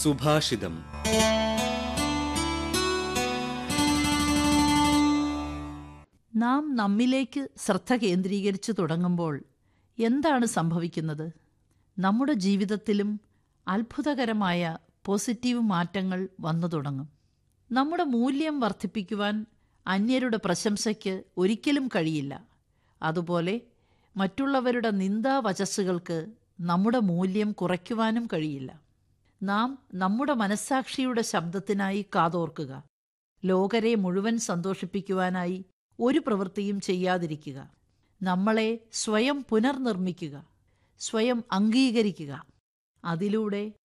സുഭാഷിതം നാം നമ്മിലേക്ക് ശ്രദ്ധ കേന്ദ്രീകരിച്ചു തുടങ്ങുമ്പോൾ എന്താണ് സംഭവിക്കുന്നത് നമ്മുടെ ജീവിതത്തിലും അത്ഭുതകരമായ പോസിറ്റീവ് മാറ്റങ്ങൾ വന്നു തുടങ്ങും നമ്മുടെ മൂല്യം വർദ്ധിപ്പിക്കുവാൻ അന്യരുടെ പ്രശംസയ്ക്ക് ഒരിക്കലും കഴിയില്ല അതുപോലെ മറ്റുള്ളവരുടെ നിന്ദാവചസ്സുകൾക്ക് നമ്മുടെ മൂല്യം കുറയ്ക്കുവാനും കഴിയില്ല നാം നമ്മുടെ മനസ്സാക്ഷിയുടെ ശബ്ദത്തിനായി കാതോർക്കുക ലോകരെ മുഴുവൻ സന്തോഷിപ്പിക്കുവാനായി ഒരു പ്രവൃത്തിയും ചെയ്യാതിരിക്കുക നമ്മളെ സ്വയം പുനർനിർമ്മിക്കുക സ്വയം അംഗീകരിക്കുക അതിലൂടെ